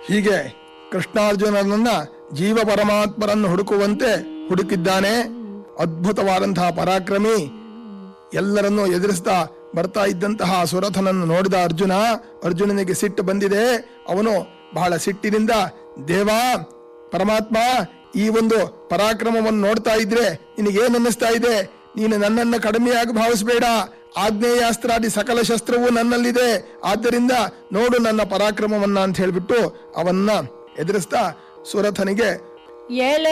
ಹೀಗೆ ಕೃಷ್ಣಾರ್ಜುನನನ್ನ ಜೀವ ಪರಮಾತ್ಮರನ್ನು ಹುಡುಕುವಂತೆ ಹುಡುಕಿದ್ದಾನೆ ಅದ್ಭುತವಾದಂತಹ ಪರಾಕ್ರಮಿ ಎಲ್ಲರನ್ನೂ ಎದುರಿಸ್ತಾ ಬರ್ತಾ ಇದ್ದಂತಹ ಸುರಥನನ್ನು ನೋಡಿದ ಅರ್ಜುನ ಅರ್ಜುನನಿಗೆ ಸಿಟ್ಟು ಬಂದಿದೆ ಅವನು ಬಹಳ ಸಿಟ್ಟಿನಿಂದ ದೇವಾ ಪರಮಾತ್ಮ ಈ ಒಂದು ಪರಾಕ್ರಮವನ್ನು ನೋಡ್ತಾ ಇದ್ರೆ ನಿನಗೇನ್ ಅನ್ನಿಸ್ತಾ ಇದೆ ನೀನು ನನ್ನನ್ನು ಕಡಿಮೆಯಾಗಿ ಭಾವಿಸಬೇಡ ಆಗ್ನೇಯಾಸ್ತ್ರಾದಿ ಸಕಲ ಶಸ್ತ್ರವೂ ನನ್ನಲ್ಲಿದೆ ಆದ್ದರಿಂದ ನೋಡು ನನ್ನ ಪರಾಕ್ರಮವನ್ನ ಅಂತ ಹೇಳ್ಬಿಟ್ಟು ಅವನ್ನ ಎದುರಿಸ್ತಾ ಸುರಥನಿಗೆ ಏಳೆ